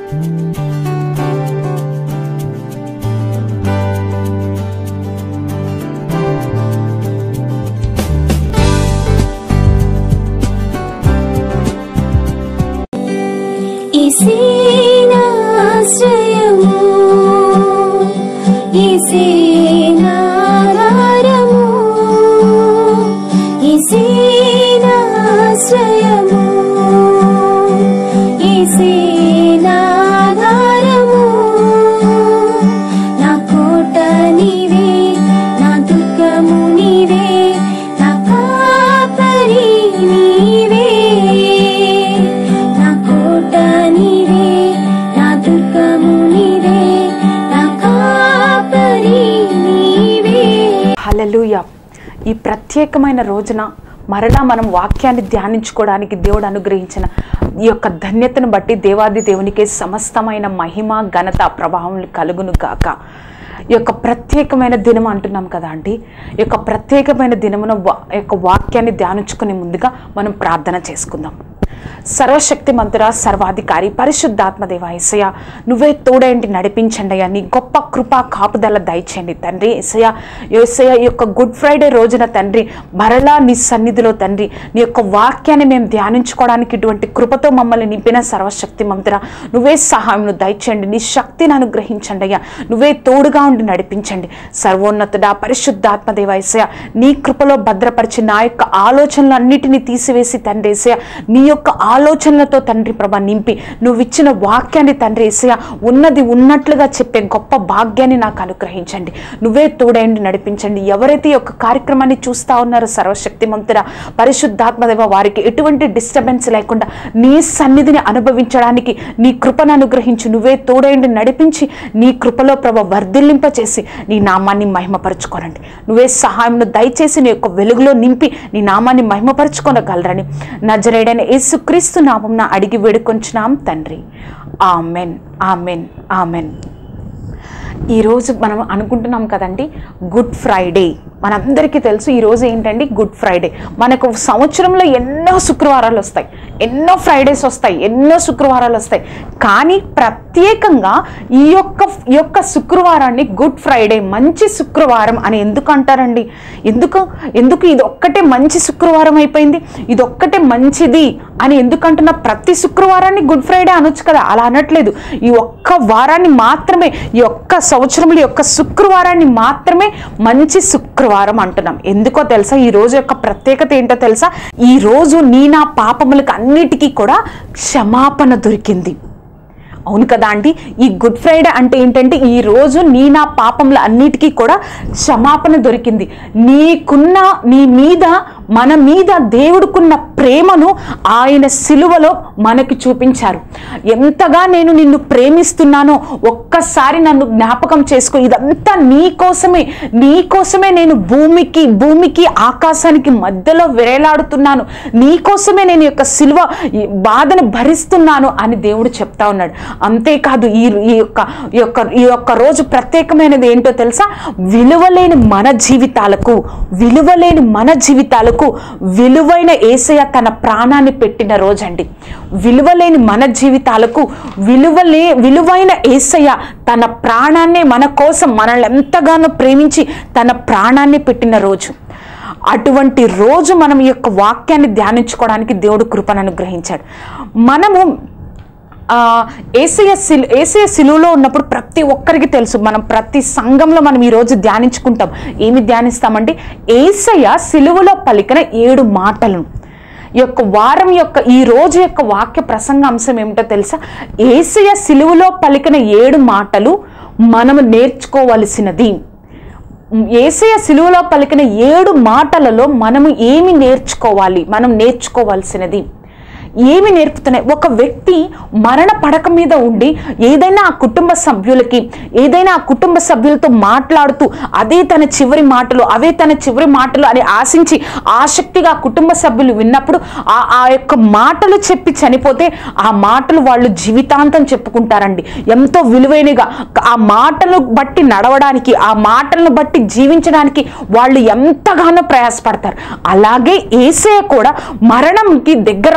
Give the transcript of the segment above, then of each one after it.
ఈసేనాశ్రయము ఈసేనాధారము ఈసేనాశ్రయము ఈసేనాధారము నా కోట నీవే నా దుర్గము నీవే నా కాపరి నీవే నా కోట నీవే నా దుర్గము నీవే నా కాపరి నీవే హల్లెలూయ ఈ ప్రత్యేకమైన రోజున మరలా మనం వాక్యాన్ని ధ్యానించుకోవడానికి దేవుడు అనుగ్రహించిన ఈ యొక్క ధన్యతను బట్టి దేవాది దేవునికే సమస్తమైన మహిమ ఘనత ప్రభావం కలుగును గాక ఈ యొక్క ప్రత్యేకమైన దినం అంటున్నాం కదా అండి ఈ యొక్క ప్రత్యేకమైన దినమున వా- ఈ యొక్క వాక్యాన్ని ధ్యానించుకునే ముందుగా మనం ప్రార్థన చేసుకుందాం సర్వశక్తి మంతుర సర్వాధికారి పరిశుద్ధాత్మ దేవ ఏసయ్య నువ్వే తోడేంటి నడిపించండి అయ్యా నీ గొప్ప కృప కాపుదల దయచేయండి తండ్రి ఏసయ్య ఏసయ్య ఈ యొక్క గుడ్ ఫ్రైడే రోజున తండ్రి మరలా నీ సన్నిధిలో తండ్రి నీ యొక్క వాక్యాన్ని మేము ధ్యానించుకోవడానికి ఇటువంటి కృపతో మమ్మల్ని నింపిన సర్వశక్తి మంతుర నువ్వే సహాయం దయచేయండి నీ శక్తిని అనుగ్రహించండి అయ్యా నువ్వే తోడుగా ఉండి నడిపించండి సర్వోన్నతుడా పరిశుద్ధాత్మ దేవ ఏసయ్య నీ కృపలో భద్రపరిచి నా యొక్క ఆలోచనలు అన్నిటినీ తీసివేసి తండ్రి ఏసయ్య నీ యొక్క ఆలోచనలతో తండ్రి ప్రభ నింపి నువ్వు ఇచ్చిన వాక్యాన్ని తండ్రి ఏసయ్య ఉన్నది ఉన్నట్లుగా చెప్పే గొప్ప భాగ్యాన్ని నాకు అనుగ్రహించండి నువ్వే తోడైండి నడిపించండి ఎవరైతే ఈ యొక్క కార్యక్రమాన్ని చూస్తా ఉన్నారో సర్వశక్తిమంతుడ పరిశుద్ధాత్మదేవ వారికి ఎటువంటి డిస్టర్బెన్స్ లేకుండా నీ సన్నిధిని అనుభవించడానికి నీ కృపను అనుగ్రహించి నువ్వే తోడైండి నడిపించి నీ కృపలో ప్రభ వర్ధిల్లింప చేసి నీ నామాన్ని మహిమపరచుకోనండి నువ్వే సహాయంను దయచేసి నీ యొక్క వెలుగులో నింపి నీ నామాన్ని మహిమపరచుకోనగలరని నజరేడైన యేసుక్రీస్తు నామంన అడిగి వేడుకొంచున్నాం తండ్రి ఆమెన్ ఆమెన్ ఆమెన్ ఈరోజు మనం అనుకుంటున్నాం కదండి గుడ్ ఫ్రైడే మనందరికీ తెలుసు ఈరోజు ఏంటండి గుడ్ ఫ్రైడే మనకు సంవత్సరంలో ఎన్నో శుక్రవారాలు వస్తాయి ఎన్నో ఫ్రైడేస్ వస్తాయి ఎన్నో శుక్రవారాలు వస్తాయి కానీ ప్రత్యేకంగా ఈ యొక్క ఈ యొక్క శుక్రవారాన్ని గుడ్ ఫ్రైడే మంచి శుక్రవారం అని ఎందుకు అంటారండి ఎందుకు ఎందుకు ఇది ఒక్కటే మంచి శుక్రవారం అయిపోయింది ఇది ఒక్కటే మంచిది అని ఎందుకు అంటున్నా ప్రతి శుక్రవారాన్ని గుడ్ ఫ్రైడే అనొచ్చు కదా అలా అనట్లేదు ఈ ఒక్క వారాన్ని మాత్రమే ఈ ఒక్క సంవత్సరంలో ఈ ఒక్క శుక్రవారాన్ని మాత్రమే మంచి శుక్రవారం అంటున్నాం ఎందుకో తెలుసా ఈ రోజు యొక్క ప్రత్యేకత ఏంటో తెలుసా ఈ రోజు నీ నా పాపములకు అన్నిటికీ కూడా క్షమాపణ దొరికింది అవును కదా అండి ఈ గుడ్ ఫ్రైడే అంటే ఏంటంటే ఈ రోజు నీ నా పాపముల అన్నిటికీ కూడా క్షమాపణ దొరికింది నీకున్న నీ మీద మన మీద దేవుడుకున్న ప్రేమను ఆయన సిలువలో మనకి చూపించారు ఎంతగా నేను నిన్ను ప్రేమిస్తున్నానో ఒక్కసారి నన్ను జ్ఞాపకం చేసుకో ఇదంతా నీ కోసమే నీ కోసమే నేను భూమికి భూమికి ఆకాశానికి మధ్యలో వేలాడుతున్నాను నీ కోసమే నేను ఈ యొక్క సిలువ ఈ బాధను భరిస్తున్నాను అని దేవుడు చెప్తా ఉన్నాడు అంతేకాదు ఈ ఈ యొక్క ఈ యొక్క ఈ యొక్క రోజు ప్రత్యేకమైనది ఏంటో తెలుసా విలువలేని మన జీవితాలకు విలువలేని మన జీవితాలకు విలువైన ఏసయ్య తన ప్రాణాన్ని పెట్టిన రోజండి విలువలేని మన జీవితాలకు విలువలే విలువైన ఏసయ్య తన ప్రాణాన్ని మన కోసం మనల్ని ఎంతగానో ప్రేమించి తన ప్రాణాన్ని పెట్టిన రోజు అటువంటి రోజు మనం ఈ యొక్క వాక్యాన్ని ధ్యానించుకోవడానికి దేవుడు కృపను అనుగ్రహించాడు మనము ఆ, ఏసయ్య సిలు ఏసయ్య సిలువలో ఉన్నప్పుడు ప్రతి ఒక్కరికి తెలుసు మనం ప్రతి సంఘంలో మనం ఈరోజు ధ్యానించుకుంటాం ఏమి ధ్యానిస్తామంటే ఏసయ్య సిలువలో పలికిన ఏడు మాటలను ఈ యొక్క వారం యొక్క ఈ రోజు యొక్క వాక్య ప్రసంగ అంశం ఏమిటో తెలుసా ఏసయ్య సిలువలో పలికిన ఏడు మాటలు మనము నేర్చుకోవలసినది ఏసయ సిలువలో పలికిన ఏడు మాటలలో మనము ఏమి నేర్చుకోవాలి మనం నేర్చుకోవాల్సినది ఏమి నేర్పుతున్నాయి ఒక వ్యక్తి మరణ పడక మీద ఉండి ఏదైనా ఆ కుటుంబ సభ్యులకి ఏదైనా ఆ కుటుంబ సభ్యులతో మాట్లాడుతూ అదే తన చివరి మాటలు అవే తన చివరి మాటలు అని ఆశించి ఆసక్తిగా ఆ కుటుంబ సభ్యులు విన్నప్పుడు ఆ ఆ యొక్క మాటలు చెప్పి చనిపోతే ఆ మాటలు వాళ్ళు జీవితాంతం చెప్పుకుంటారండి ఎంతో విలువైనగా ఆ మాటలు బట్టి నడవడానికి ఆ మాటలను బట్టి జీవించడానికి వాళ్ళు ఎంతగానో ప్రయాసపడతారు అలాగే ఏసయ కూడా మరణంకి దగ్గరవుతూ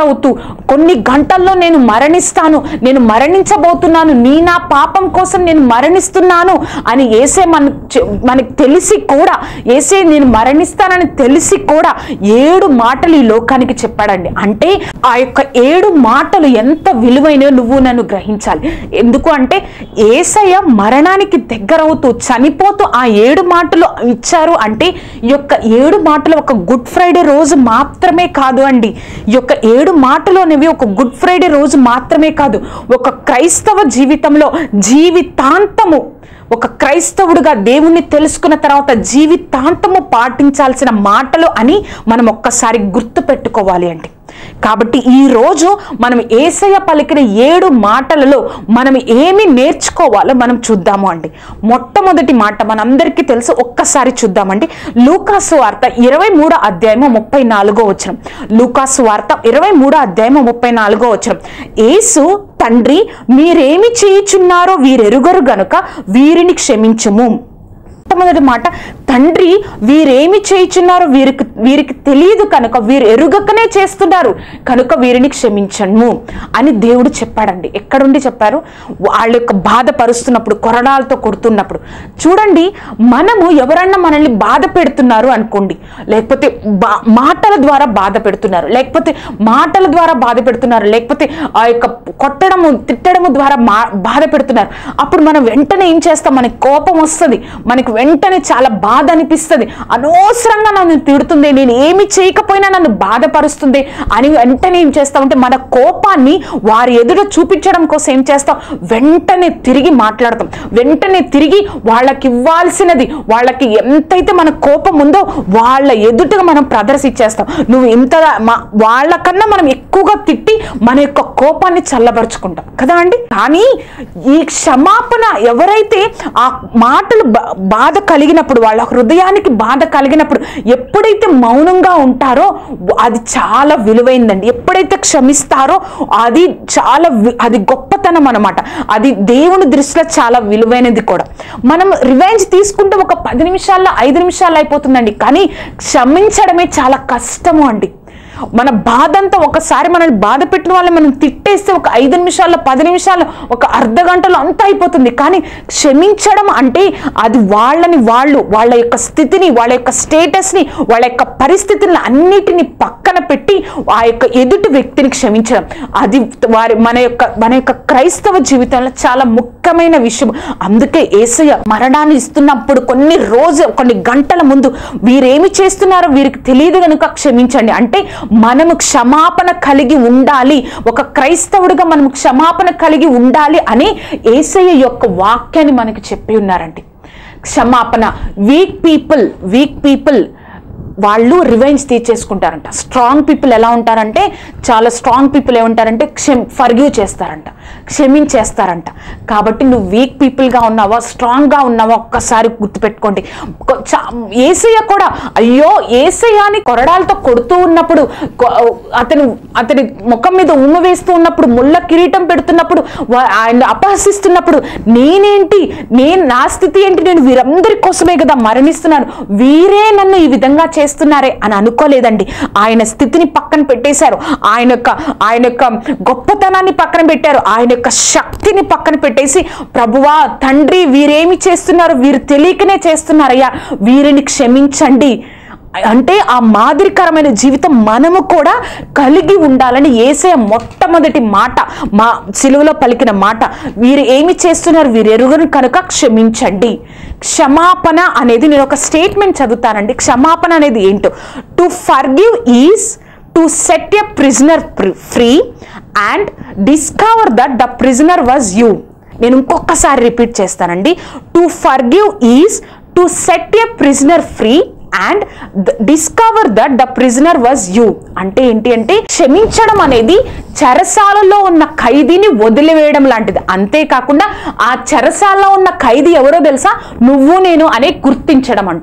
కొన్ని గంటల్లో నేను మరణిస్తాను నేను మరణించబోతున్నాను నీ నా పాపం కోసం నేను మరణిస్తున్నాను అని ఏసే మన మనకి తెలిసి కూడా ఏసే నేను మరణిస్తానని తెలిసి కూడా ఏడు మాటలు ఈ లోకానికి చెప్పాడండి అంటే ఆ యొక్క ఏడు మాటలు ఎంత విలువైనవో నువ్వు నన్ను గ్రహించాలి ఎందుకు అంటే ఏసయ్య మరణానికి దగ్గరవుతూ చనిపోతూ ఆ ఏడు మాటలు ఇచ్చారు అంటే ఈ యొక్క ఏడు మాటలు ఒక గుడ్ ఫ్రైడే రోజు మాత్రమే కాదు అండి ఈ యొక్క ఏడు మాటలు అనేవి ఒక గుడ్ ఫ్రైడే రోజు మాత్రమే కాదు ఒక క్రైస్తవ జీవితంలో జీవితాంతము ఒక క్రైస్తవుడుగా దేవుణ్ణి తెలుసుకున్న తర్వాత జీవితాంతము పాటించాల్సిన మాటలు అని మనం ఒక్కసారి గుర్తు పెట్టుకోవాలి అండి కాబట్టి ఈ రోజు మనం ఏసయ్య పలికిన ఏడు మాటలలో మనం ఏమి నేర్చుకోవాలో మనం చూద్దాము అండి మొట్టమొదటి మాట మనందరికీ తెలుసు ఒక్కసారి చూద్దామండి లూకాసు వార్త ఇరవై మూడో అధ్యాయము ముప్పై నాలుగో వచ్చిన లూకాసు వార్త ఇరవై మూడో అధ్యాయము ముప్పై నాలుగో వచ్చిన యేసు తండ్రి మీరేమి చేయుచున్నారో వీరెరుగరు గనుక వీరిని క్షమించుము మొట్టమొదటి మాట తండ్రి వీరేమి చేయుచున్నారో వీరికి వీరికి తెలియదు కనుక వీరు ఎరుగకనే చేస్తున్నారు కనుక వీరిని క్షమించను అని దేవుడు చెప్పాడండి ఎక్కడుండి చెప్పారు వాళ్ళ యొక్క బాధ పరుస్తున్నప్పుడు కొరడాలతో కొడుతున్నప్పుడు చూడండి మనము ఎవరన్నా మనల్ని బాధ పెడుతున్నారు అనుకోండి లేకపోతే బా- మాటల ద్వారా బాధ పెడుతున్నారు లేకపోతే మాటల ద్వారా బాధ పెడుతున్నారు లేకపోతే ఆ యొక్క కొట్టడము తిట్టడము ద్వారా మా బాధ పెడుతున్నారు అప్పుడు మనం వెంటనే ఏం చేస్తాం మనకి కోపం వస్తుంది మనకి వెంటనే చాలా బాధ అనిపిస్తుంది అనవసరంగా నన్ను తిడుతుంది నేను ఏమి చేయకపోయినా నన్ను బాధపరుస్తుంది అని వెంటనే ఏం చేస్తామంటే మన కోపాన్ని వారి ఎదుట చూపించడం కోసం ఏం చేస్తాం వెంటనే తిరిగి మాట్లాడతాం వెంటనే తిరిగి వాళ్ళకి ఇవ్వాల్సినది వాళ్ళకి ఎంతైతే మన కోపం ఉందో వాళ్ళ ఎదుటగా మనం ప్రదర్శించేస్తాం నువ్వు ఇంత మా- వాళ్ళకన్నా మనం ఎక్కువగా తిట్టి మన యొక్క కోపాన్ని చల్లబరుచుకుంటాం కదా అండి కానీ ఈ క్షమాపణ ఎవరైతే ఆ మాటలు బా- బాధ కలిగినప్పుడు వాళ్ళ హృదయానికి బాధ కలిగినప్పుడు ఎప్పుడైతే మౌనంగా ఉంటారో అది చాలా విలువైందండి ఎప్పుడైతే క్షమిస్తారో అది చాలా వి- అది గొప్పతనం అన్నమాట అది దేవుని దృష్టిలో చాలా విలువైనది కూడా మనం రివెంజ్ తీసుకుంటే ఒక పది నిమిషాల్లో ఐదు నిమిషాలు అయిపోతుందండి కానీ క్షమించడమే చాలా కష్టము అండి మన బాధ అంతా ఒకసారి మనల్ని బాధ పెట్టిన వాళ్ళని మనం తిట్టేస్తే ఒక ఐదు నిమిషాల్లో పది నిమిషాలు ఒక అర్ధ గంటలో అంతా అయిపోతుంది కానీ క్షమించడం అంటే అది వాళ్ళని వాళ్ళు వాళ్ళ యొక్క స్థితిని వాళ్ళ యొక్క స్టేటస్ని వాళ్ళ యొక్క పరిస్థితులను అన్నిటిని పక్కన పెట్టి ఆ యొక్క ఎదుటి వ్యక్తిని క్షమించడం అది వారి మన యొక్క మన యొక్క క్రైస్తవ జీవితంలో చాలా ముఖ్యమైన విషయం అందుకే ఏసయ్య మరణాన్ని ఇస్తున్నప్పుడు కొన్ని రోజు కొన్ని గంటల ముందు వీరేమి చేస్తున్నారో వీరికి తెలియదు కనుక క్షమించండి అంటే మనము క్షమాపణ కలిగి ఉండాలి ఒక క్రైస్తవుడిగా మనం క్షమాపణ కలిగి ఉండాలి అని ఏసయ్య యొక్క వాక్యాన్ని మనకి చెప్పి ఉన్నారండి క్షమాపణ వీక్ పీపుల్ వీక్ పీపుల్ వాళ్ళు రివెంజ్ తీర్చేసుకుంటారంట స్ట్రాంగ్ పీపుల్ ఎలా ఉంటారంటే చాలా స్ట్రాంగ్ పీపుల్ ఏమంటారంటే క్షమ ఫర్గ్యూ చేస్తారంట క్షమించేస్తారంట కాబట్టి నువ్వు వీక్ పీపుల్గా ఉన్నావా స్ట్రాంగ్గా ఉన్నావా ఒక్కసారి గుర్తుపెట్టుకోండి కొ- చా- ఏసయ్య కూడా అయ్యో ఏసయ్యాని కొరడాలతో కొడుతూ ఉన్నప్పుడు కొ- అతను అతని ముఖం మీద ఉమ్మ వేస్తూ ఉన్నప్పుడు ముళ్ళ కిరీటం పెడుతున్నప్పుడు వా- ఆయన అపహసిస్తున్నప్పుడు నేనేంటి నేను నా స్థితి ఏంటి నేను వీరందరి కోసమే కదా మరణిస్తున్నాను వీరే నన్ను ఈ విధంగా చేస్తున్నారే అని అనుకోలేదండి ఆయన స్థితిని పక్కన పెట్టేశారు ఆయన యొక్క ఆయన యొక్క గొప్పతనాన్ని పక్కన పెట్టారు ఆయన యొక్క శక్తిని పక్కన పెట్టేసి ప్రభువా తండ్రి వీరేమి చేస్తున్నారు వీరు తెలియకనే చేస్తున్నారయ్యా వీరిని క్షమించండి అంటే ఆ మాదిరికరమైన జీవితం మనము కూడా కలిగి ఉండాలని ఏసే మొట్టమొదటి మాట మా సిలువలో పలికిన మాట వీరు ఏమి చేస్తున్నారు వీరు ఎరుగురు కనుక క్షమించండి క్షమాపణ అనేది నేను ఒక స్టేట్మెంట్ చదువుతానండి క్షమాపణ అనేది ఏంటో to forgive is to set a prisoner free and discover that the prisoner was you నేను ఇంకొకసారి రిపీట్ చేస్తానండి to forgive is to set a prisoner free and discover that the prisoner was you అంటే ఏంటి అంటే క్షమించడం అనేది చెరసాలలో ఉన్న ఖైదీని వదిలివేయడం లాంటిది అంతేకాకుండా ఆ చెరసాలలో ఉన్న ఖైదీ ఎవరో తెలుసా నువ్వు నేను అనే గుర్తించడం అంట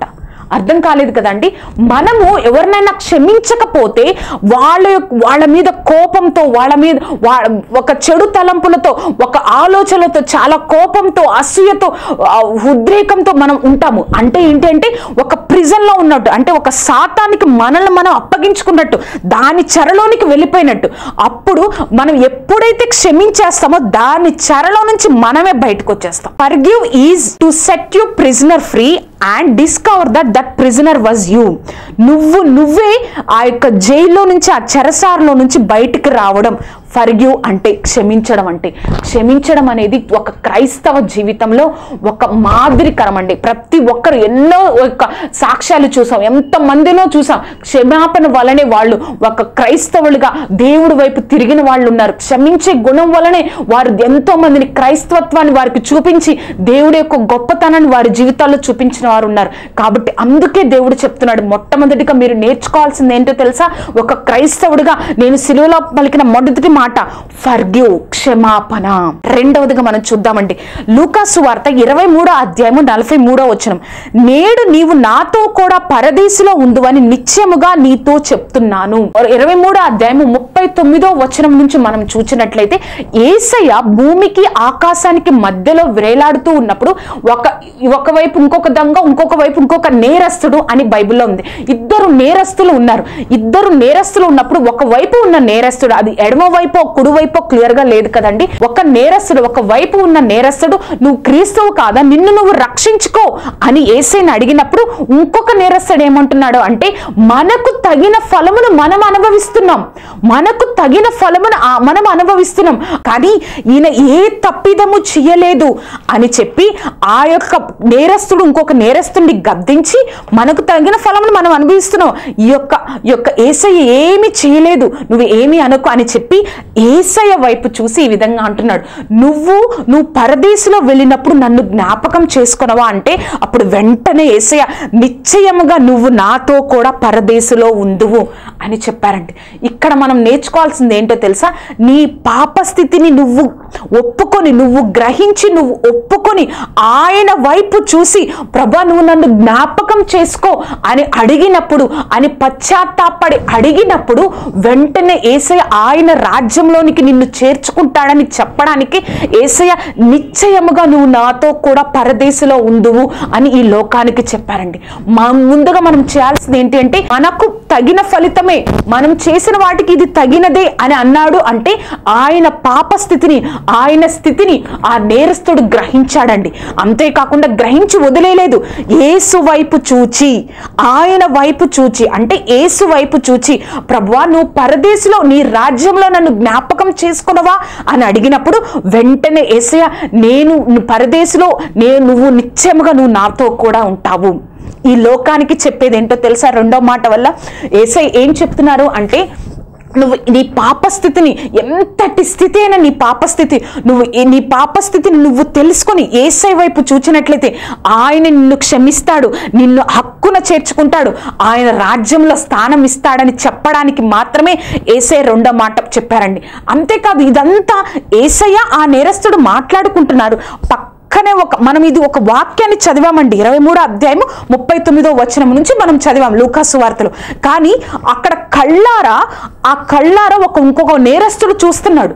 అర్థం కాలేదు కదండి మనము ఎవరినైనా క్షమించకపోతే వాళ్ళ యొక్క- వాళ్ళ మీద కోపంతో వాళ్ళ మీద వా- ఒక చెడు తలంపులతో ఒక ఆలోచనలతో చాలా కోపంతో అసూయతో ఆ, ఉద్రేకంతో మనం ఉంటాము అంటే ఏంటి అంటే ఒక ప్రిజన్ లో ఉన్నట్టు అంటే ఒక శాతానికి మనల్ని మనం అప్పగించుకున్నట్టు దాని చెరలోనికి వెళ్ళిపోయినట్టు అప్పుడు మనం ఎప్పుడైతే క్షమించేస్తామో దాని చెరలో నుంచి మనమే బయటకు వచ్చేస్తాం forgive is to set you prisoner free and discover that that prisoner was you నువ్వు నువ్వే ఆ యొక్క జైల్లో నుంచి ఆ చెరసారలో నుంచి బయటికి రావడం ఫర్గ్యూ అంటే క్షమించడం అంటే క్షమించడం అనేది ఒక క్రైస్తవ జీవితంలో ఒక మాదిరికరం అండి ప్రతి ఒక్కరు ఎన్నో ఒక సాక్ష్యాలు చూసాం ఎంత మందినో చూసాం క్షమాపణ వలనే వాళ్ళు ఒక క్రైస్తవులుగా దేవుడి వైపు తిరిగిన వాళ్ళు ఉన్నారు క్షమించే గుణం వలనే వారు ఎంతో మందిని క్రైస్తవత్వాన్ని వారికి చూపించి దేవుడి యొక్క గొప్పతనాన్ని వారి జీవితాల్లో చూపించిన వారు ఉన్నారు కాబట్టి అందుకే దేవుడు చెప్తున్నాడు మొట్టమొదటిగా మీరు నేర్చుకోవాల్సింది ఏంటో తెలుసా ఒక క్రైస్తవుడిగా నేను సిలువలో పలికిన మొదటి మాట ఫర్గివ్ క్షమాపణ రెండవదిగా మనం చూద్దామండి లూకాసు వార్త ఇరవై మూడో అధ్యాయము నలభై మూడో వచనం నేడు నీవు నాతో కూడా పరదేశిలో ఉందువని నిశ్చయముగా నీతో చెప్తున్నాను ఇరవై మూడో అధ్యాయము ముప్పై తొమ్మిదో వచనం నుంచి మనం చూసినట్లయితే ఏసయ్య భూమికి ఆకాశానికి మధ్యలో వేలాడుతూ ఉన్నప్పుడు ఒక ఒకవైపు ఇంకొక దొంగ ఇంకొక వైపు ఇంకొక నేరస్తుడు అని బైబిల్లో ఉంది ఇద్దరు నేరస్తులు ఉన్నారు ఇద్దరు నేరస్తులు ఉన్నప్పుడు ఒక వైపు ఉన్న నేరస్తుడు అది ఎడమ వైపు కుడి వైపు క్లియర్ గా లేదు కదండి ఒక నేరస్తుడు ఒక వైపు ఉన్న నేరస్తుడు నువ్వు క్రీస్తువు కాదా నిన్ను నువ్వు రక్షించుకో అని ఏసైని అడిగినప్పుడు ఇంకొక నేరస్తుడు ఏమంటున్నాడు అంటే మనకు తగిన ఫలమును మనం అనుభవిస్తున్నాం మనకు తగిన ఫలమును ఆ- మనం అనుభవిస్తున్నాం కానీ ఈయన ఏ తప్పిదము చేయలేదు అని చెప్పి ఆ యొక్క నేరస్తుడు ఇంకొక నేరస్తుడిని గద్దించి మనకు తగిన ఫలమును మనం అనుభవిస్తున్నాం ఈ యొక్క ఈ యొక్క ఏసయ్య ఏమి చేయలేదు నువ్వు ఏమి అనుకో అని చెప్పి ఏసయ్య వైపు చూసి ఈ విధంగా అంటున్నాడు నువ్వు నువ్వు పరదేశంలో వెళ్ళినప్పుడు నన్ను జ్ఞాపకం చేసుకున్నావా అంటే అప్పుడు వెంటనే ఏసయ్య నిశ్చయముగా నువ్వు నాతో కూడా పరదేశంలో ఉందువు అని చెప్పారండి ఇక్కడ మనం నేర్చుకోవాల్సింది ఏంటో తెలుసా నీ పాప స్థితిని నువ్వు ఒప్పుకొని నువ్వు గ్రహించి నువ్వు ఒప్పుకొని ఆయన వైపు చూసి ప్రభా నువ్వు నన్ను జ్ఞాపకం చేసుకో అని అడిగినప్పుడు అని పశ్చాత్తాపడి అడిగినప్పుడు వెంటనే ఏసయ్య ఆయన రాజ్యంలోనికి నిన్ను చేర్చుకుంటాడని చెప్పడానికి ఏసయ్య నిశ్చయముగా నువ్వు నాతో కూడా పరదేశంలో ఉందువు అని ఈ లోకానికి చెప్పారండి మా ముందుగా మనం చేయాల్సింది ఏంటి అంటే మనకు తగిన ఫలితమే మనం చేసిన వాటికి ఇది తగినదే అని అన్నాడు అంటే ఆయన పాప స్థితిని ఆయన స్థితిని ఆ నేరస్తుడు గ్రహించాడండి అంతేకాకుండా గ్రహించి వదిలేలేదు ఏసు వైపు చూచి ఆయన వైపు చూచి అంటే ఏసు వైపు చూచి ప్రభువా నువ్వు పరదేశంలో నీ రాజ్యంలో నన్ను జ్ఞాపకం చేసుకున్నవా అని అడిగినప్పుడు వెంటనే ఏసయ్య నేను పరదేశంలో నేను నువ్వు నిత్యముగా నువ్వు నాతో కూడా ఉంటావు ఈ లోకానికి చెప్పేది ఏంటో తెలుసా రెండో మాట వల్ల ఏసై ఏం చెప్తున్నారు అంటే నువ్వు నీ పాపస్థితిని ఎంతటి స్థితి అయినా నీ పాపస్థితి నువ్వు ఈ- నీ పాపస్థితిని నువ్వు తెలుసుకొని ఏసై వైపు చూచినట్లయితే ఆయన నిన్ను క్షమిస్తాడు నిన్ను హక్కున చేర్చుకుంటాడు ఆయన రాజ్యంలో స్థానం ఇస్తాడని చెప్పడానికి మాత్రమే ఏసై రెండో మాట చెప్పారండి అంతేకాదు ఇదంతా ఏసయ్య ఆ నేరస్తుడు మాట్లాడుకుంటున్నారు పక్కనే ఒక మనం ఇది ఒక వాక్యాన్ని చదివామండి ఇరవై మూడో అధ్యాయము ముప్పై తొమ్మిదో వచనం నుంచి మనం చదివాం లూకాసు వార్తలు కానీ అక్కడ కళ్ళారా ఆ కళ్ళారా ఒక ఇంకొక నేరస్తుడు చూస్తున్నాడు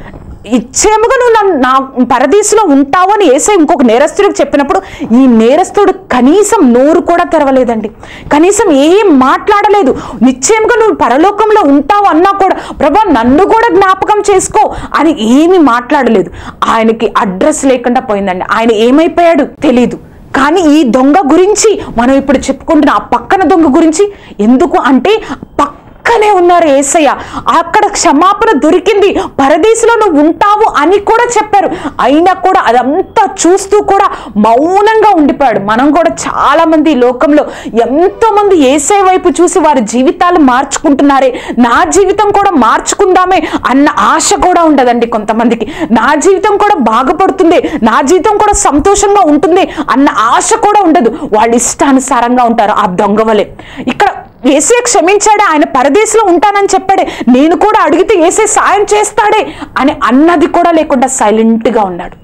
ఇచ్చేముగా నువ్వు నన్ను నా పరదీసులో ఉంటావు అని ఏసై ఇంకొక నేరస్తుడికి చెప్పినప్పుడు ఈ నేరస్తుడు కనీసం నోరు కూడా తెరవలేదండి కనీసం ఏం మాట్లాడలేదు నిశ్చయంగా నువ్వు పరలోకంలో ఉంటావు అన్నా కూడా ప్రభా నన్ను కూడా జ్ఞాపకం చేసుకో అని ఏమీ మాట్లాడలేదు ఆయనకి అడ్రస్ లేకుండా పోయిందండి ఆయన ఏమైపోయాడు తెలీదు కానీ ఈ దొంగ గురించి మనం ఇప్పుడు చెప్పుకుంటున్న ఆ పక్కన దొంగ గురించి ఎందుకు అంటే పక్కనే ఉన్నారు ఏసయ్య అక్కడ క్షమాపణ దొరికింది పరదేశంలో నువ్వు ఉంటావు అని కూడా చెప్పారు అయినా కూడా అదంతా చూస్తూ కూడా మౌనంగా ఉండిపోయాడు మనం కూడా చాలా మంది ఈ లోకంలో ఎంతో మంది ఏసై వైపు చూసి వారి జీవితాలు మార్చుకుంటున్నారే నా జీవితం కూడా మార్చుకుందామే అన్న ఆశ కూడా ఉండదండి కొంతమందికి నా జీవితం కూడా బాగుపడుతుంది నా జీవితం కూడా సంతోషంగా ఉంటుంది అన్న ఆశ కూడా ఉండదు వాళ్ళు ఇష్టానుసారంగా ఉంటారు ఆ దొంగవలే ఇక్కడ ఏసే క్షమించాడే ఆయన పరదేశంలో ఉంటానని చెప్పాడే నేను కూడా అడిగితే ఏసే సాయం చేస్తాడే అని అన్నది కూడా లేకుండా సైలెంట్గా ఉన్నాడు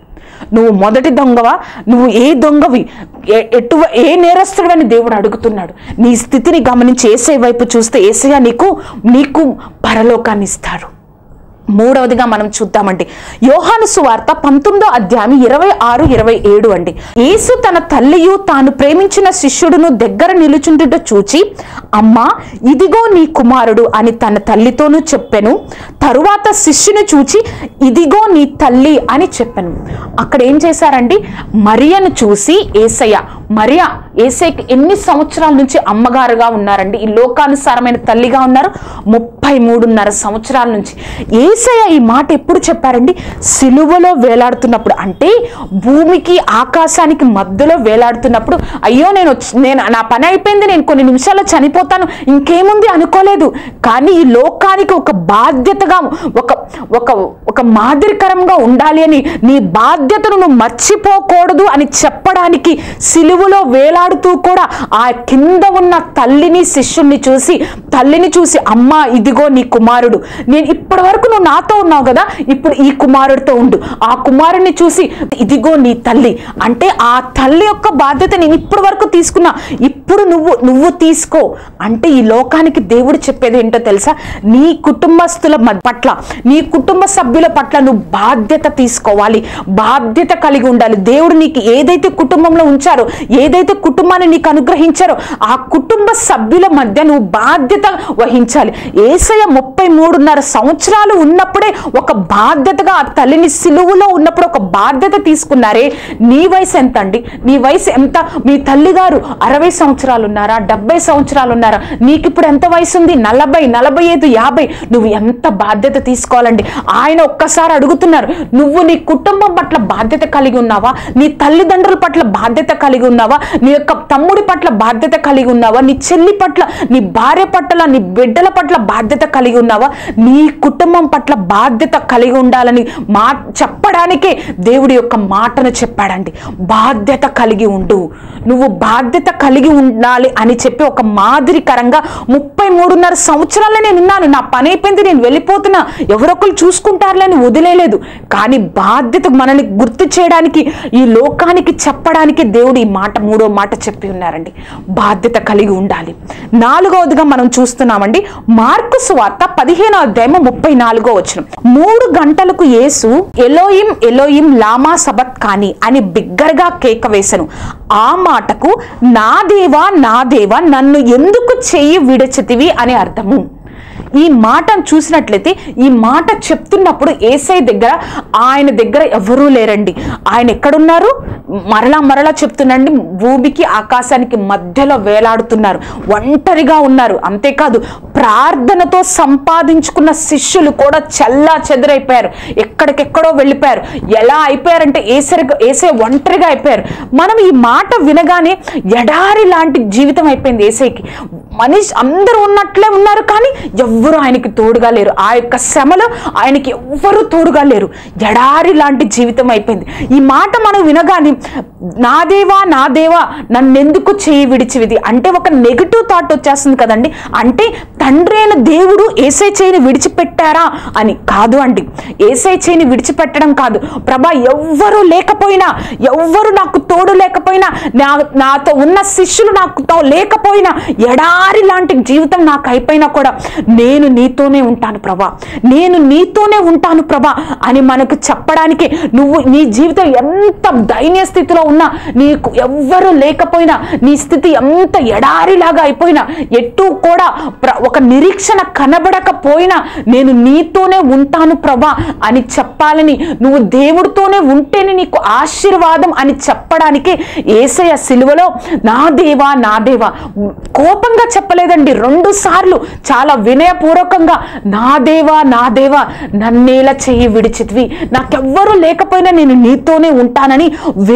నువ్వు మొదటి దొంగవా నువ్వు ఏ దొంగవి ఏ- ఎటు ఏ నేరస్తుడు అని దేవుడు అడుగుతున్నాడు నీ స్థితిని గమనించి ఏసై వైపు చూస్తే ఏసయ్య నీకు నీకు పరలోకాన్ని ఇస్తాడు మూడవదిగా మనం చూద్దామండి యోహాను సువార్త పంతొమ్మిదో అధ్యాయం ఇరవై ఆరు ఇరవై ఏడు అండి యేసు తన తల్లియు తాను ప్రేమించిన శిష్యుడును దగ్గర నిలుచుండుట చూచి అమ్మా ఇదిగో నీ కుమారుడు అని తన తల్లితోనూ చెప్పెను తరువాత శిష్యుని చూచి ఇదిగో నీ తల్లి అని చెప్పాను అక్కడ ఏం చేశారండి మరియను చూసి ఏసయ్య మరియా ఏసైకి ఎన్ని సంవత్సరాల నుంచి అమ్మగారుగా ఉన్నారండి ఈ లోకానుసారమైన తల్లిగా ఉన్నారు ముప్పై మూడున్నర సంవత్సరాల నుంచి ఏసయ్య ఈ మాట ఎప్పుడు చెప్పారండి సిలువలో వేలాడుతున్నప్పుడు అంటే భూమికి ఆకాశానికి మధ్యలో వేలాడుతున్నప్పుడు అయ్యో నేను వచ్చి నేను నా పని అయిపోయింది నేను కొన్ని నిమిషాల్లో చనిపోతాను ఇంకేముంది అనుకోలేదు కానీ ఈ లోకానికి ఒక బాధ్యతగా ఒక ఒక ఒక మాదిరికరంగా ఉండాలి అని నీ బాధ్యతను నువ్వు మర్చిపోకూడదు అని చెప్పడానికి సిలువలో వేలాడుతూ కూడా ఆ కింద ఉన్న తల్లిని శిష్యుణ్ణి చూసి తల్లిని చూసి అమ్మా ఇదిగో నీ కుమారుడు నేను ఇప్పటి వరకు నువ్వు నాతో ఉన్నావు కదా ఇప్పుడు ఈ కుమారుడితో ఉండు ఆ కుమారుడిని చూసి ఇదిగో నీ తల్లి అంటే ఆ తల్లి యొక్క బాధ్యత నేను ఇప్పటి వరకు తీసుకున్నా ఇప్పుడు నువ్వు నువ్వు తీసుకో అంటే ఈ లోకానికి దేవుడు చెప్పేది ఏంటో తెలుసా నీ కుటుంబస్తుల మ- పట్ల నీ కుటుంబ సభ్యుల పట్ల నువ్వు బాధ్యత తీసుకోవాలి బాధ్యత కలిగి ఉండాలి దేవుడు నీకు ఏదైతే కుటుంబంలో ఉంచారో ఏదైతే కుటుంబాన్ని నీకు అనుగ్రహించారో ఆ కుటుంబ సభ్యుల మధ్య నువ్వు బాధ్యత వహించాలి ఏసయ ముప్పై మూడున్నర సంవత్సరాలు ఉన్నప్పుడే ఒక బాధ్యతగా ఆ తల్లిని సిలువులో ఉన్నప్పుడు ఒక బాధ్యత తీసుకున్నారే నీ వయసు ఎంత అండి నీ వయసు ఎంత మీ తల్లి గారు అరవై సంవత్సరాలు ఉన్నారా డెబ్బై సంవత్సరాలు ఉన్నారా నీకు ఇప్పుడు ఎంత వయసు ఉంది నలభై నలభై ఐదు యాభై నువ్వు ఎంత బాధ్యత తీసుకోవాలండి ఆయన ఒక్కసారి అడుగుతున్నారు నువ్వు నీ కుటుంబం పట్ల బాధ్యత కలిగి ఉన్నావా నీ తల్లిదండ్రుల పట్ల బాధ్యత కలిగి ఉన్నావా నీ యొక్క తమ్ముడి పట్ల బాధ్యత కలిగి ఉన్నావా నీ చెల్లి పట్ల నీ భార్య పట్ల నీ బిడ్డల పట్ల బాధ్యత కలిగి ఉన్నావా నీ కుటుంబం పట్ల బాధ్యత కలిగి ఉండాలని మా చెప్పడానికే దేవుడి యొక్క మాటను చెప్పాడండి బాధ్యత కలిగి ఉండు నువ్వు బాధ్యత కలిగి ఉండాలి అని చెప్పి ఒక మాదిరికరంగా ముప్పై మూడున్నర సంవత్సరాలే నేను ఉన్నాను నా పని అయిపోయింది నేను వెళ్ళిపోతున్నా ఎవరొకరు చూసుకుంటారులే అని వదిలేలేదు కానీ బాధ్యత మనల్ని గుర్తు చేయడానికి ఈ లోకానికి చెప్పడానికి దేవుడు ఈ మాట మూడో మాట చెప్పి ఉన్నారండి బాధ్యత కలిగి ఉండాలి నాలుగవదిగా మనం చూస్తున్నామండి మార్కు సువార్త పదిహేనో అధ్యాయం ముప్పై నాలుగో వచ్చిన మూడు గంటలకు యేసు ఎలోయిం ఎలోయిం లామా సబత్ కాని అని బిగ్గరగా కేక వేసెను ఆ మాటకు నా దేవా నా దేవా నన్ను ఎందుకు చెయ్యి విడచితివి అని అర్థము ఈ మాటను చూసినట్లయితే ఈ మాట చెప్తున్నప్పుడు ఏసై దగ్గర ఆయన దగ్గర ఎవరూ లేరండి ఆయన ఎక్కడున్నారు మరలా మరలా చెప్తున్నాండి భూమికి ఆకాశానికి మధ్యలో వేలాడుతున్నారు ఒంటరిగా ఉన్నారు అంతేకాదు ప్రార్థనతో సంపాదించుకున్న శిష్యులు కూడా చల్లా చెదరైపోయారు ఎక్కడికెక్కడో వెళ్ళిపోయారు ఎలా అయిపోయారంటే ఏసరిగా ఏసే ఒంటరిగా అయిపోయారు మనం ఈ మాట వినగానే ఎడారి లాంటి జీవితం అయిపోయింది ఏసైకి మనిషి అందరూ ఉన్నట్లే ఉన్నారు కానీ ఎవ్వరూ ఆయనకి తోడుగా లేరు ఆ యొక్క శ్రమలో ఆయనకి ఎవ్వరూ తోడుగా లేరు ఎడారి లాంటి జీవితం అయిపోయింది ఈ మాట మనం వినగానే నా దేవా నా దేవా నన్నెందుకు చేయి విడిచివిది అంటే ఒక నెగిటివ్ థాట్ వచ్చేస్తుంది కదండి అంటే తండ్రి అయిన దేవుడు ఏసై చేయిని విడిచిపెట్టారా అని కాదు అండి ఏసై చేయిని విడిచిపెట్టడం కాదు ప్రభా ఎవ్వరూ లేకపోయినా ఎవ్వరు నాకు తోడు లేకపోయినా నా నాతో ఉన్న శిష్యులు నాకు తో లేకపోయినా ఎడారి లాంటి జీవితం నాకు అయిపోయినా కూడా నేను నీతోనే ఉంటాను ప్రభా నేను నీతోనే ఉంటాను ప్రభా అని మనకు చెప్పడానికి నువ్వు నీ జీవితం ఎంత దైన్య స్థితిలో ఉన్నా నీకు ఎవ్వరూ లేకపోయినా నీ స్థితి ఎంత ఎడారిలాగా అయిపోయినా ఎటు కూడా ప్ర- ఒక నిరీక్షణ కనబడకపోయినా నేను నీతోనే ఉంటాను ప్రభా అని చెప్పాలని నువ్వు దేవుడితోనే ఉంటేనే నీకు ఆశీర్వాదం అని చెప్పడానికి ఏసయ సిలువలో నా దేవా నా దేవా కోపంగా చెప్పలేదండి రెండు సార్లు చాలా వినయపూర్వకంగా నా దేవా నా దేవా నన్నేలా చెయ్యి విడిచితివి నాకెవ్వరూ లేకపోయినా నేను నీతోనే ఉంటానని వినయం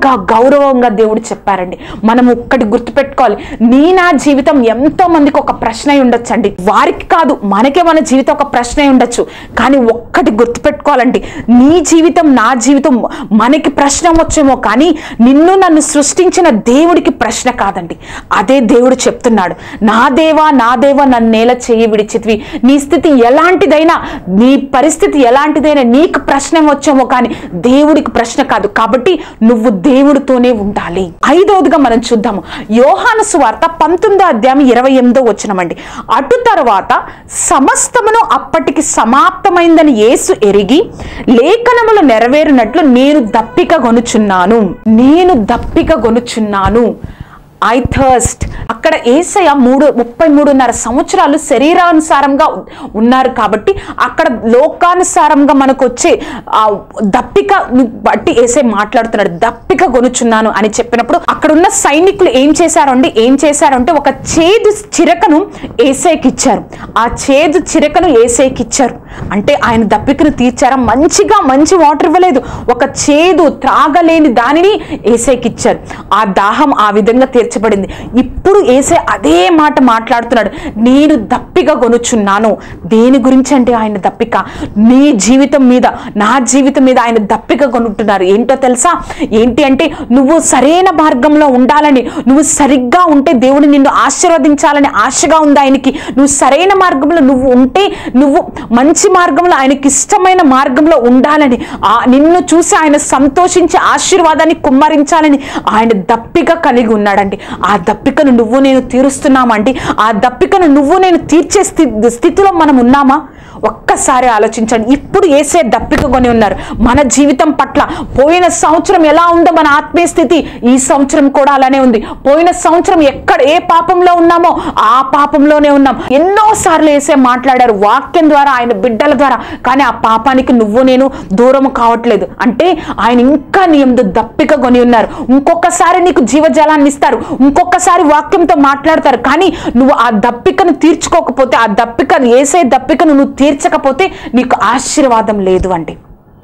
ఘనంగా గౌరవంగా దేవుడు చెప్పారండి మనం ఒక్కటి గుర్తుపెట్టుకోవాలి నీ నా జీవితం ఎంతో మందికి ఒక ప్రశ్న అయి ఉండొచ్చండి వారికి కాదు మనకే మన జీవితం ఒక ప్రశ్న అయి ఉండొచ్చు కానీ ఒక్కటి గుర్తుపెట్టుకోవాలండి నీ జీవితం నా జీవితం మనకి ప్రశ్న వచ్చేమో కానీ నిన్ను నన్ను సృష్టించిన దేవుడికి ప్రశ్న కాదండి అదే దేవుడు చెప్తున్నాడు నా దేవా నా దేవా నన్ను నేల చేయి విడిచితివి నీ స్థితి ఎలాంటిదైనా నీ పరిస్థితి ఎలాంటిదైనా నీకు ప్రశ్న వచ్చేమో కానీ దేవుడికి ప్రశ్న కాదు కాబట్టి నువ్వు దేవుడితోనే ఉండాలి ఐదవదిగా మనం చూద్దాము యోహాను సువార్త పంతొమ్మిదో అధ్యాయం ఇరవై ఎనిమిదో వచ్చినమండి అటు తర్వాత సమస్తమును అప్పటికి సమాప్తమైందని యేసు ఎరిగి లేఖనములు నెరవేరినట్లు నేను దప్పిక గొనుచున్నాను నేను దప్పిక గొనుచున్నాను ఐ థర్స్ట్ అక్కడ ఏసయ మూడు ముప్పై మూడున్నర సంవత్సరాలు శరీరానుసారంగా ఉ- ఉన్నారు కాబట్టి అక్కడ లోకానుసారంగా మనకు వచ్చే ఆ దప్పిక బట్టి ఏసై మాట్లాడుతున్నాడు దప్పిక కొనుచున్నాను అని చెప్పినప్పుడు అక్కడ ఉన్న సైనికులు ఏం చేశారండి ఏం చేశారంటే ఒక చేదు చిరకను ఏసైకి ఇచ్చారు ఆ చేదు చిరకను ఏసైకి ఇచ్చారు అంటే ఆయన దప్పికను తీర్చారా మంచిగా మంచి వాటర్ ఇవ్వలేదు ఒక చేదు త్రాగలేని దానిని ఏసైకి ఇచ్చారు ఆ దాహం ఆ విధంగా తీర్చబడింది ఇప్పుడు ఏసై అదే మాట మాట్లాడుతున్నాడు నేను దప్పిక కొనుచున్నాను దేని గురించి అంటే ఆయన దప్పిక నీ జీవితం మీద నా జీవితం మీద ఆయన దప్పిక కొనుంటున్నారు ఏంటో తెలుసా ఏంటి అంటే నువ్వు సరైన మార్గంలో ఉండాలని నువ్వు సరిగ్గా ఉంటే దేవుడు నిన్ను ఆశీర్వదించాలని ఆశగా ఉంది ఆయనకి నువ్వు సరైన మార్గంలో నువ్వు ఉంటే నువ్వు మంచి మార్గంలో ఆయనకి ఇష్టమైన మార్గంలో ఉండాలని ఆ నిన్ను చూసి ఆయన సంతోషించి ఆశీర్వాదాన్ని కుమ్మరించాలని ఆయన దప్పిక కలిగి ఉన్నాడండి ఆ దప్పికను నువ్వు నేను తీరుస్తున్నామండి ఆ దప్పికను నువ్వు నేను తీర్చే స్థి స్థితిలో మనం ఉన్నామా ఒక్కసారి ఆలోచించండి ఇప్పుడు ఏసే దప్పిక కొని ఉన్నారు మన జీవితం పట్ల పోయిన సంవత్సరం ఎలా ఉందో మన ఆత్మీయ స్థితి ఈ సంవత్సరం కూడా అలానే ఉంది పోయిన సంవత్సరం ఎక్కడ ఏ పాపంలో ఉన్నామో ఆ పాపంలోనే ఉన్నాం ఎన్నో సార్లు ఏసే మాట్లాడారు వాక్యం ద్వారా ఆయన బిడ్డల ద్వారా కానీ ఆ పాపానికి నువ్వు నేను దూరం కావట్లేదు అంటే ఆయన ఇంకా నీ యందు దప్పిక కొని ఉన్నారు ఇంకొకసారి నీకు జీవజలాన్ని ఇస్తారు ఇంకొకసారి వాక్యంతో మాట్లాడతారు కానీ నువ్వు ఆ దప్పికను తీర్చుకోకపోతే ఆ దప్పిక ఏసే దప్పికను నువ్వు తీర్చకపోతే నీకు ఆశీర్వాదం లేదు అండి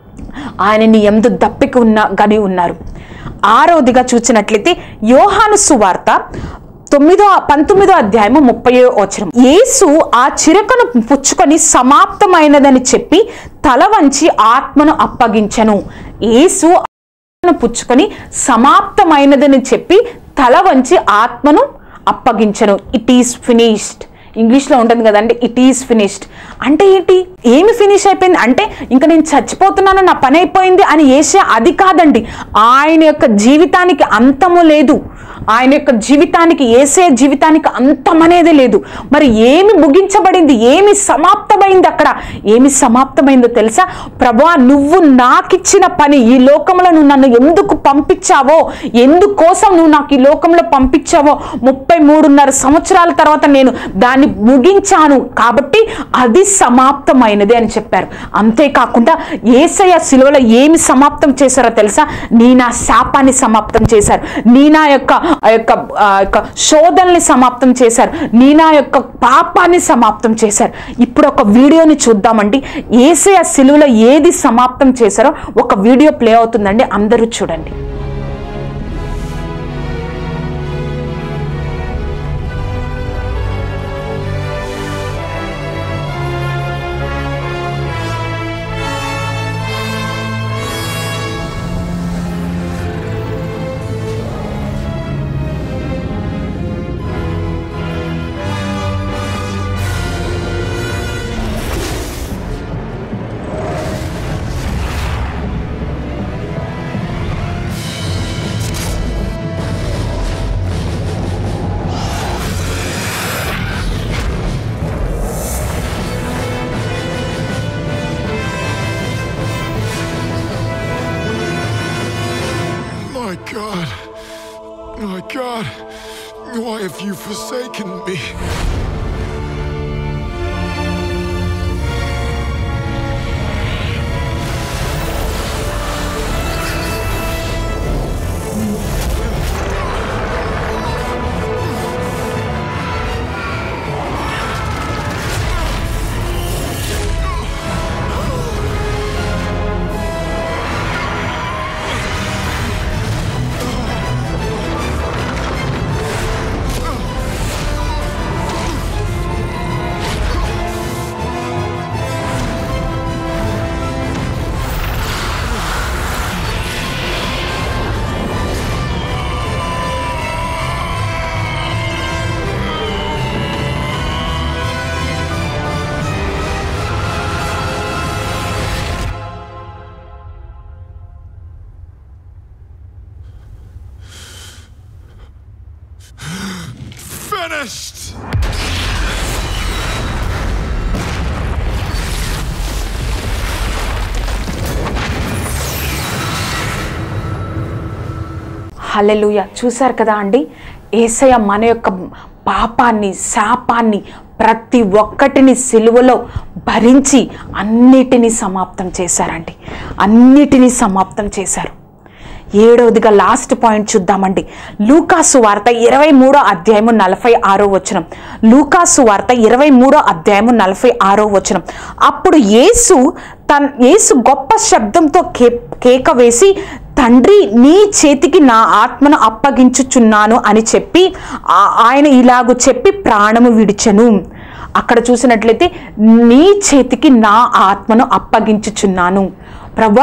ఆయన నీ ఎందు దప్పిక ఉన్న గని ఉన్నారు ఆరోదిగా చూసినట్లయితే యోహాను సువార్త తొమ్మిదో పంతొమ్మిదో అధ్యాయము ముప్పై వచనం యేసు ఆ చిరకను పుచ్చుకొని సమాప్తమైనదని చెప్పి తల వంచి ఆత్మను అప్పగించెను యేసు ఆత్మను పుచ్చుకొని సమాప్తమైనదని చెప్పి తల వంచి ఆత్మను అప్పగించను ఇట్ ఈస్ ఫినిష్డ్ ఇంగ్లీష్లో ఉంటుంది కదండి ఇట్ ఈస్ ఫినిష్డ్ అంటే ఏంటి ఏమి ఫినిష్ అయిపోయింది అంటే ఇంకా నేను చచ్చిపోతున్నాను నా పని అయిపోయింది అని ఏసే అది కాదండి ఆయన యొక్క జీవితానికి అంతము లేదు ఆయన యొక్క జీవితానికి ఏసే జీవితానికి అంతం అనేది లేదు మరి ఏమి ముగించబడింది ఏమి సమాప్తమైంది అక్కడ ఏమి సమాప్తమైందో తెలుసా ప్రభా నువ్వు నాకిచ్చిన పని ఈ లోకంలో నువ్వు నన్ను ఎందుకు పంపించావో ఎందుకోసం నువ్వు నాకు ఈ లోకంలో పంపించావో ముప్పై మూడున్నర సంవత్సరాల తర్వాత నేను దాన్ని ముగించాను కాబట్టి అది సమాప్తమైనది అని చెప్పారు అంతేకాకుండా ఏసయ్య శిలువలో ఏమి సమాప్తం చేశారో తెలుసా నీ నా శాపాన్ని సమాప్తం చేశారు నీ నా యొక్క ఆ యొక్క ఆ యొక్క శోధనని సమాప్తం చేశారు నీ నా యొక్క పాపాన్ని సమాప్తం చేశారు ఇప్పుడు ఒక వీడియోని చూద్దామండి ఏసయ్య శిలువలో ఏది సమాప్తం చేశారో ఒక వీడియో ప్లే అవుతుందండి అందరూ చూడండి My God. My God. Why have you forsaken me? finished. హల్లెలూయ చూశారు కదా అండి ఏసయ్య మన యొక్క పాపాన్ని శాపాన్ని ప్రతి ఒక్కటిని సిలువలో భరించి అన్నిటినీ సమాప్తం చేశారండి అన్నిటినీ సమాప్తం చేశారు ఏడవదిగా లాస్ట్ పాయింట్ చూద్దామండి లూకాసు వార్త ఇరవై మూడో అధ్యాయము నలభై ఆరో వచనం లూకాసు వార్త ఇరవై మూడో అధ్యాయము నలభై ఆరో వచనం అప్పుడు యేసు తన యేసు గొప్ప శబ్దంతో కే కేక వేసి తండ్రి నీ చేతికి నా ఆత్మను అప్పగించుచున్నాను అని చెప్పి ఆ- ఆయన ఇలాగు చెప్పి ప్రాణము విడిచెను అక్కడ చూసినట్లయితే నీ చేతికి నా ఆత్మను అప్పగించుచున్నాను ప్రభా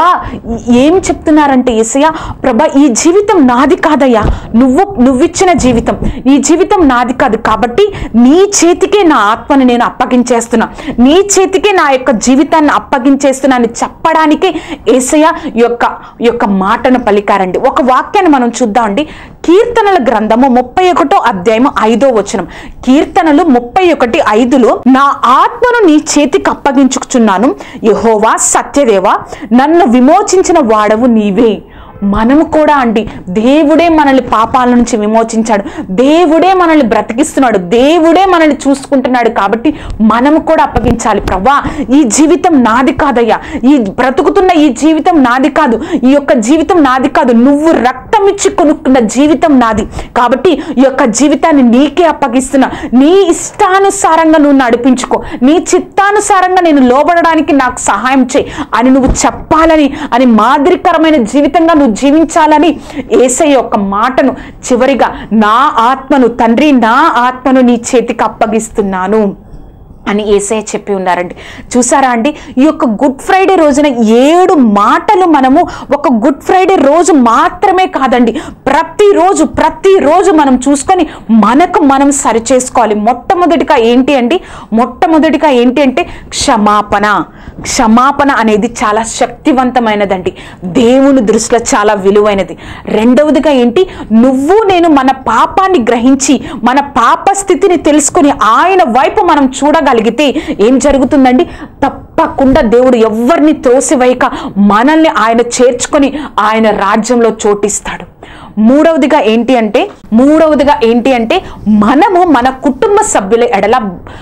ఏం చెప్తున్నారంటే ఏసయ్య ప్రభా ఈ జీవితం నాది కాదయ్యా నువ్వు నువ్విచ్చిన జీవితం ఈ జీవితం నాది కాదు కాబట్టి నీ చేతికే నా ఆత్మను నేను అప్పగించేస్తున్నా నీ చేతికే నా యొక్క జీవితాన్ని అప్పగించేస్తున్నా అని చెప్పడానికే ఏసయ్య యొక్క యొక్క మాటను పలికారండి ఒక వాక్యాన్ని మనం చూద్దామండి కీర్తనల గ్రంథము ముప్పై ఒకటో అధ్యాయము ఐదో వచనం కీర్తనలు ముప్పై ఒకటి ఐదులో నా ఆత్మను నీ చేతికి అప్పగించుకుచున్నాను యహోవా సత్యదేవ నన్ను విమోచించిన వాడవు నీవే మనము కూడా అండి దేవుడే మనల్ని పాపాల నుంచి విమోచించాడు దేవుడే మనల్ని బ్రతికిస్తున్నాడు దేవుడే మనల్ని చూసుకుంటున్నాడు కాబట్టి మనము కూడా అప్పగించాలి ప్రభా ఈ జీవితం నాది కాదయ్యా ఈ బ్రతుకుతున్న ఈ జీవితం నాది కాదు ఈ యొక్క జీవితం నాది కాదు నువ్వు రక్తం ఇచ్చి కొనుక్కున్న జీవితం నాది కాబట్టి ఈ యొక్క జీవితాన్ని నీకే అప్పగిస్తున్నా నీ ఇష్టానుసారంగా నువ్వు నడిపించుకో నీ చిత్తానుసారంగా నేను లోబడడానికి నాకు సహాయం చేయి అని నువ్వు చెప్పాలని అని మాదిరికరమైన జీవితంగా నువ్వు జీవించాలని ఏసై యొక్క మాటను చివరిగా నా ఆత్మను తండ్రి నా ఆత్మను నీ చేతికి అప్పగిస్తున్నాను అని ఏసయ్య చెప్పి ఉన్నారండి చూసారా అండి ఈ యొక్క గుడ్ ఫ్రైడే రోజున ఏడు మాటలు మనము ఒక గుడ్ ఫ్రైడే రోజు మాత్రమే కాదండి ప్రతిరోజు ప్రతిరోజు మనం చూసుకొని మనకు మనం సరి చేసుకోవాలి మొట్టమొదటిగా ఏంటి అండి మొట్టమొదటిగా ఏంటి అంటే క్షమాపణ క్షమాపణ అనేది చాలా శక్తివంతమైనదండి దేవుని దృష్టిలో చాలా విలువైనది రెండవదిగా ఏంటి నువ్వు నేను మన పాపాన్ని గ్రహించి మన పాప స్థితిని తెలుసుకొని ఆయన వైపు మనం చూడగలిగితే ఏం జరుగుతుందండి తప్పకుండా దేవుడు ఎవరిని త్రోసివేయక మనల్ని ఆయన చేర్చుకొని ఆయన రాజ్యంలో చోటిస్తాడు మూడవదిగా ఏంటి అంటే మూడవదిగా ఏంటి అంటే మనము మన కుటుంబ సభ్యుల ఎడల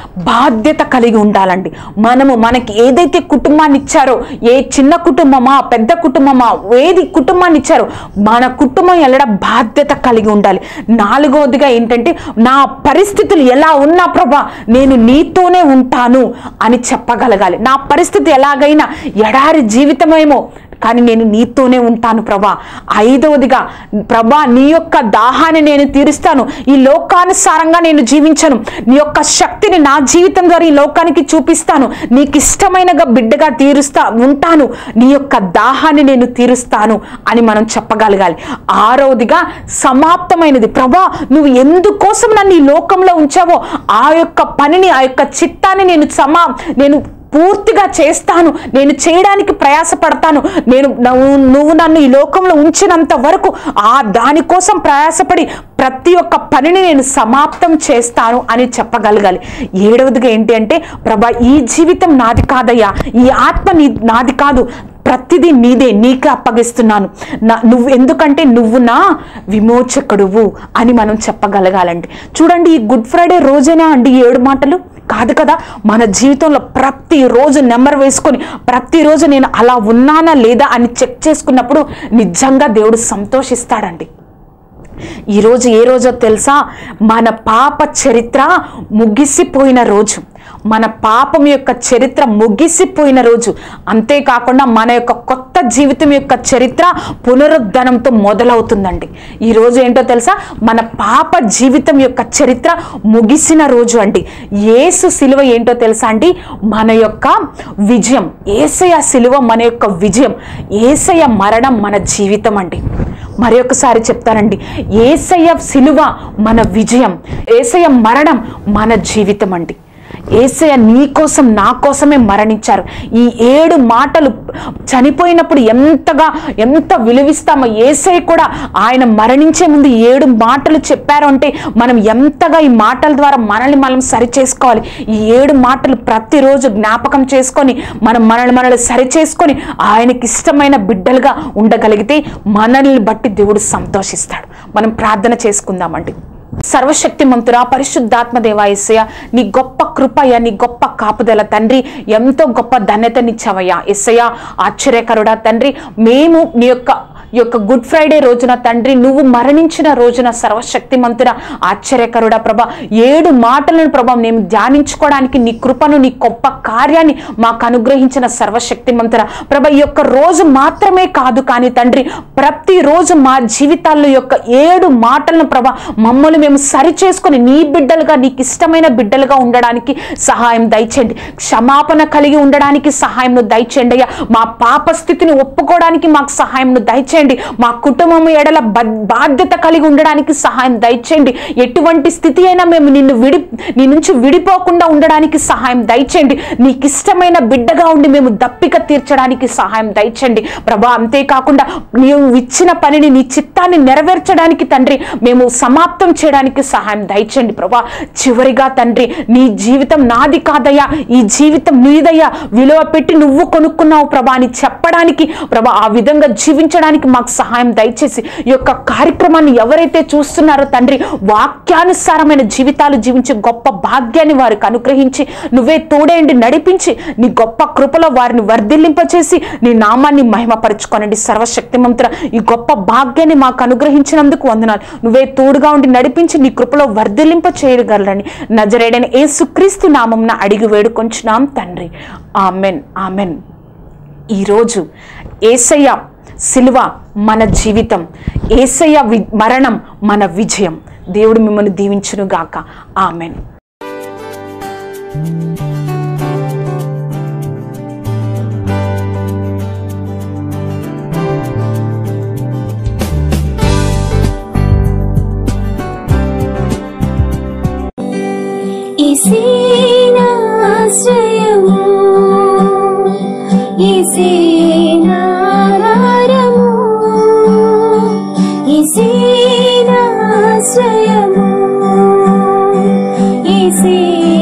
బాధ్యత కలిగి ఉండాలండి మనము మనకి ఏదైతే కుటుంబాన్ని ఇచ్చారో ఏ చిన్న కుటుంబమా పెద్ద కుటుంబమా ఏది కుటుంబాన్ని ఇచ్చారో మన కుటుంబం ఎల్లడ బాధ్యత కలిగి ఉండాలి నాలుగవదిగా ఏంటంటే నా పరిస్థితులు ఎలా ఉన్నా ప్రభా నేను నీతోనే ఉంటాను అని చెప్పగలగాలి నా పరిస్థితి ఎలాగైనా ఎడారి జీవితమేమో కానీ నేను నీతోనే ఉంటాను ప్రభా ఐదవదిగా ప్రభా నీ యొక్క దాహాన్ని నేను తీరుస్తాను ఈ లోకానుసారంగా నేను జీవించను నీ యొక్క శక్తిని నా జీవితం ద్వారా ఈ లోకానికి చూపిస్తాను నీకు ఇష్టమైనగా బిడ్డగా తీరుస్తా ఉంటాను నీ యొక్క దాహాన్ని నేను తీరుస్తాను అని మనం చెప్పగలగాలి ఆరవదిగా సమాప్తమైనది ప్రభా నువ్వు ఎందుకోసం నన్ను ఈ లోకంలో ఉంచావో ఆ యొక్క పనిని ఆ యొక్క చిత్తాన్ని నేను సమా నేను పూర్తిగా చేస్తాను నేను చేయడానికి ప్రయాసపడతాను నేను నువ్వు నువ్వు నన్ను ఈ లోకంలో ఉంచినంత వరకు ఆ దానికోసం ప్రయాసపడి ప్రతి ఒక్క పనిని నేను సమాప్తం చేస్తాను అని చెప్పగలగాలి ఏడవదిగా ఏంటి అంటే ప్రభా ఈ జీవితం నాది కాదయ్యా ఈ ఆత్మ నీ నాది కాదు ప్రతిదీ నీదే నీకే అప్పగిస్తున్నాను నా నువ్వు ఎందుకంటే నువ్వు నా విమోచకుడువు అని మనం చెప్పగలగాలండి చూడండి ఈ గుడ్ ఫ్రైడే రోజేనా అండి ఈ ఏడు మాటలు కాదు కదా మన జీవితంలో ప్రతిరోజు నెంబర్ వేసుకొని ప్రతిరోజు నేను అలా ఉన్నానా లేదా అని చెక్ చేసుకున్నప్పుడు నిజంగా దేవుడు సంతోషిస్తాడండి ఈరోజు ఏ రోజో తెలుసా మన పాప చరిత్ర ముగిసిపోయిన రోజు మన పాపం యొక్క చరిత్ర ముగిసిపోయిన రోజు అంతేకాకుండా మన యొక్క కొత్త జీవితం యొక్క చరిత్ర పునరుద్ధరణంతో మొదలవుతుందండి ఈ రోజు ఏంటో తెలుసా మన పాప జీవితం యొక్క చరిత్ర ముగిసిన రోజు అండి ఏసు సిలువ ఏంటో తెలుసా అండి మన యొక్క విజయం ఏసయ సిలువ మన యొక్క విజయం ఏసయ మరణం మన జీవితం అండి మరి ఒకసారి చెప్తానండి ఏసయ్య సిలువ మన విజయం ఏసయ్య మరణం మన జీవితం అండి ఏసయ్య నీ కోసం నా కోసమే మరణించారు ఈ ఏడు మాటలు చనిపోయినప్పుడు ఎంతగా ఎంత విలువిస్తామో ఏసయ్య కూడా ఆయన మరణించే ముందు ఏడు మాటలు చెప్పారు అంటే మనం ఎంతగా ఈ మాటల ద్వారా మనల్ని మనం సరి చేసుకోవాలి ఈ ఏడు మాటలు ప్రతిరోజు జ్ఞాపకం చేసుకొని మనం మనల్ని మనల్ని సరి చేసుకొని ఆయనకి ఇష్టమైన బిడ్డలుగా ఉండగలిగితే మనల్ని బట్టి దేవుడు సంతోషిస్తాడు మనం ప్రార్థన చేసుకుందామండి సర్వశక్తి మంతురా పరిశుద్ధాత్మ దేవాయస్య నీ గొప్ప కృపయ్య నీ గొప్ప కాపుదల తండ్రి ఎంతో గొప్ప ధన్యతనిచ్చావయ్యా ఎస్సయ్య ఆశ్చర్యకరుడా తండ్రి మేము నీ యొక్క ఈ యొక్క గుడ్ ఫ్రైడే రోజున తండ్రి నువ్వు మరణించిన రోజున సర్వశక్తి మంతుడ ఆశ్చర్యకరుడా ప్రభా ఏడు మాటలను ప్రభా మేము ధ్యానించుకోవడానికి నీ కృపను నీ గొప్ప కార్యాన్ని మాకు అనుగ్రహించిన సర్వశక్తి మంతుడ ప్రభ ఈ యొక్క రోజు మాత్రమే కాదు కానీ తండ్రి ప్రతిరోజు మా జీవితాల్లో యొక్క ఏడు మాటలను ప్రభ మమ్మల్ని మేము సరి చేసుకొని నీ బిడ్డలుగా నీకు ఇష్టమైన బిడ్డలుగా ఉండడానికి సహాయం దయచేయండి క్షమాపణ కలిగి ఉండడానికి సహాయంను దయచేయండి అయ్యా మా పాప స్థితిని ఒప్పుకోవడానికి మాకు సహాయంను దయచేయండి మా కుటుంబం ఎడల బ- బాధ్యత కలిగి ఉండడానికి సహాయం దయచేయండి ఎటువంటి స్థితి అయినా మేము నిన్ను విడి నీ నుంచి విడిపోకుండా ఉండడానికి సహాయం దయచేయండి నీకు ఇష్టమైన బిడ్డగా ఉండి మేము దప్పిక తీర్చడానికి సహాయం దయచేయండి ప్రభా అంతేకాకుండా నీవు ఇచ్చిన పనిని నీ చిత్తాన్ని నెరవేర్చడానికి తండ్రి మేము సమాప్తం చేయడానికి సహాయం దయచేయండి ప్రభా చివరిగా తండ్రి నీ జీవితం నాది కాదయ్యా ఈ జీవితం నీదయ్యా విలువ పెట్టి నువ్వు కొనుక్కున్నావు ప్రభా అని చెప్పడానికి ప్రభా ఆ విధంగా జీవించడానికి మాకు సహాయం దయచేసి ఈ యొక్క కార్యక్రమాన్ని ఎవరైతే చూస్తున్నారో తండ్రి వాక్యానుసారమైన జీవితాలు జీవించే గొప్ప భాగ్యాన్ని వారికి అనుగ్రహించి నువ్వే తోడేండి నడిపించి నీ గొప్ప కృపలో వారిని వర్ధిల్లింపచేసి నీ నామాన్ని మహిమపరచుకోనండి సర్వశక్తిమంతుల ఈ గొప్ప భాగ్యాన్ని మాకు అనుగ్రహించినందుకు వందనాలు నువ్వే తోడుగా ఉండి నడిపించి నీ కృపలో వర్ధిల్లింప చేయగలరని నజరేడని ఏ సుక్రీస్తు నామంన అడిగి వేడుకొంచున్నాం తండ్రి ఆమెన్ ఆమెన్ ఈరోజు ఏసయ్య సిలువ మన జీవితం ఏసయ్య వి- మరణం మన విజయం దేవుడు మిమ్మల్ని దీవించును గాక ఆమెన్ ఈసేనాశ్రయము ఈసేనాధారము ఈసేనాశ్రయము ఈసేనాధారము